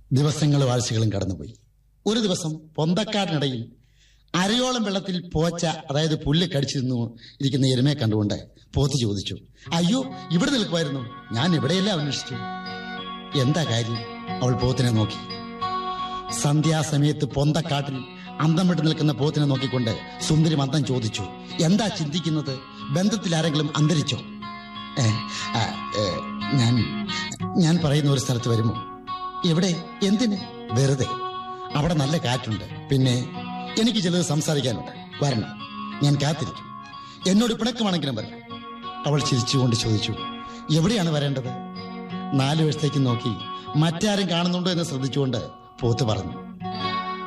ദിവസങ്ങളും ആഴ്ചകളും കടന്നുപോയി ഒരു ദിവസം പൊന്തക്കാടിനിടയിൽ അരയോളം വെള്ളത്തിൽ പോച്ച അതായത് പുല്ല് കടിച്ചു നിന്നു ഇരിക്കുന്ന എരുമയെ കണ്ടുകൊണ്ട് പോത്ത് ചോദിച്ചു അയ്യോ ഇവിടെ നിൽക്കുമായിരുന്നു ഞാൻ ഇവിടെയെല്ലാം അന്വേഷിച്ചു എന്താ കാര്യം അവൾ പോത്തിനെ നോക്കി സന്ധ്യാസമയത്ത് പൊന്തക്കാട്ടിൽ അന്തം വിട്ട് നിൽക്കുന്ന പോത്തിനെ നോക്കിക്കൊണ്ട് സുന്ദരി മന്ദം ചോദിച്ചു എന്താ ചിന്തിക്കുന്നത് ബന്ധത്തിൽ ആരെങ്കിലും അന്തരിച്ചോ ഏ, ആ, ഏ, ഞാൻ ഞാൻ പറയുന്ന ഒരു സ്ഥലത്ത് വരുമോ എവിടെ എന്തിന് വെറുതെ അവിടെ നല്ല കാറ്റുണ്ട് പിന്നെ എനിക്ക് ചിലത് സംസാരിക്കാനുണ്ട് വരണം ഞാൻ കാത്തിരിക്കും എന്നോട് പിണക്കമാണെങ്കിലും വരണം അവൾ ചിരിച്ചുകൊണ്ട് ചോദിച്ചു എവിടെയാണ് വരേണ്ടത് നാലു വശത്തേക്ക് നോക്കി മറ്റാരും കാണുന്നുണ്ടോ എന്ന് ശ്രദ്ധിച്ചുകൊണ്ട് പോത്ത് പറഞ്ഞു